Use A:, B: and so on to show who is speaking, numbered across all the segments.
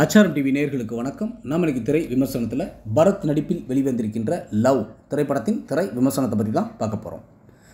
A: ஆச்சாரம் டிவி நேயர்களுக்கு வணக்கம் நாம் இன்னைக்கு திரை விமர்சனத்தில் பரத் நடிப்பில் வெளிவந்திருக்கின்ற லவ் திரைப்படத்தின் திரை விமர்சனத்தை பற்றி தான் பார்க்க போகிறோம்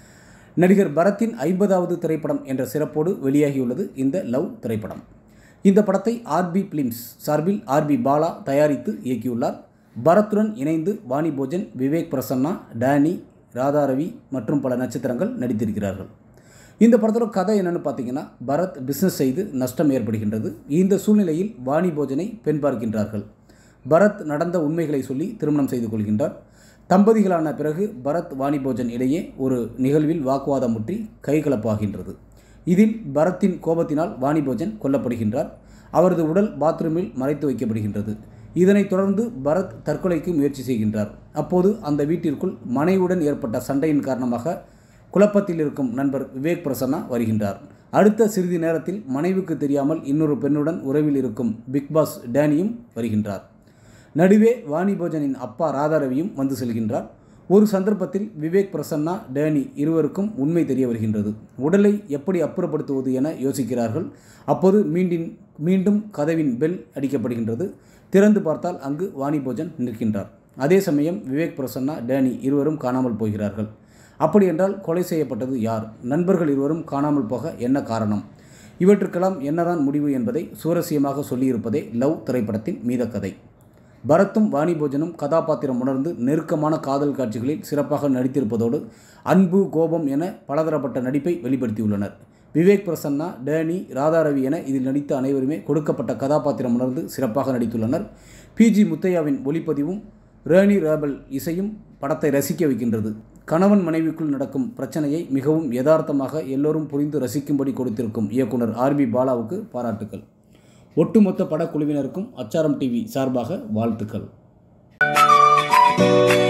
A: நடிகர் பரத்தின் ஐம்பதாவது திரைப்படம் என்ற சிறப்போடு வெளியாகியுள்ளது இந்த லவ் திரைப்படம் இந்த படத்தை ஆர்பி பிலிம்ஸ் சார்பில் ஆர்பி பாலா தயாரித்து இயக்கியுள்ளார் பரத்துடன் இணைந்து வாணி போஜன் விவேக் பிரசன்னா டேனி ராதாரவி மற்றும் பல நட்சத்திரங்கள் நடித்திருக்கிறார்கள் இந்த படத்தோட கதை என்னன்னு பார்த்தீங்கன்னா பரத் பிஸ்னஸ் செய்து நஷ்டம் ஏற்படுகின்றது இந்த சூழ்நிலையில் வாணி போஜனை பெண் பார்க்கின்றார்கள் பரத் நடந்த உண்மைகளை சொல்லி திருமணம் செய்து கொள்கின்றார் தம்பதிகளான பிறகு பரத் வாணி போஜன் இடையே ஒரு நிகழ்வில் வாக்குவாதம் முற்றி கைகலப்பாகின்றது இதில் பரத்தின் கோபத்தினால் வாணி போஜன் கொல்லப்படுகின்றார் அவரது உடல் பாத்ரூமில் மறைத்து வைக்கப்படுகின்றது இதனைத் தொடர்ந்து பரத் தற்கொலைக்கு முயற்சி செய்கின்றார் அப்போது அந்த வீட்டிற்குள் மனைவுடன் ஏற்பட்ட சண்டையின் காரணமாக குழப்பத்தில் இருக்கும் நண்பர் விவேக் பிரசன்னா வருகின்றார் அடுத்த சிறிது நேரத்தில் மனைவிக்கு தெரியாமல் இன்னொரு பெண்ணுடன் உறவில் இருக்கும் பிக் பாஸ் டேனியும் வருகின்றார் நடுவே வாணி போஜனின் அப்பா ராதாரவியும் வந்து செல்கின்றார் ஒரு சந்தர்ப்பத்தில் விவேக் பிரசன்னா டேனி இருவருக்கும் உண்மை தெரிய வருகின்றது உடலை எப்படி அப்புறப்படுத்துவது என யோசிக்கிறார்கள் அப்போது மீண்டின் மீண்டும் கதவின் பெல் அடிக்கப்படுகின்றது திறந்து பார்த்தால் அங்கு வாணி போஜன் நிற்கின்றார் அதே சமயம் விவேக் பிரசன்னா டேனி இருவரும் காணாமல் போகிறார்கள் அப்படி என்றால் கொலை செய்யப்பட்டது யார் நண்பர்கள் இருவரும் காணாமல் போக என்ன காரணம் இவற்றுக்கெல்லாம் என்னதான் முடிவு என்பதை சுவாரஸ்யமாக சொல்லியிருப்பதே லவ் திரைப்படத்தின் மீத கதை பரத்தும் வாணி போஜனும் கதாபாத்திரம் உணர்ந்து நெருக்கமான காதல் காட்சிகளில் சிறப்பாக நடித்திருப்பதோடு அன்பு கோபம் என பலதரப்பட்ட நடிப்பை வெளிப்படுத்தியுள்ளனர் விவேக் பிரசன்னா டேனி ராதாரவி என இதில் நடித்த அனைவருமே கொடுக்கப்பட்ட கதாபாத்திரம் உணர்ந்து சிறப்பாக நடித்துள்ளனர் பிஜி முத்தையாவின் ஒளிப்பதிவும் ரேனி ரேபல் இசையும் படத்தை ரசிக்க வைக்கின்றது கணவன் மனைவிக்குள் நடக்கும் பிரச்சனையை மிகவும் யதார்த்தமாக எல்லோரும் புரிந்து ரசிக்கும்படி கொடுத்திருக்கும் இயக்குனர் ஆர்பி பாலாவுக்கு பாராட்டுக்கள் ஒட்டுமொத்த படக்குழுவினருக்கும் அச்சாரம் டிவி சார்பாக வாழ்த்துக்கள்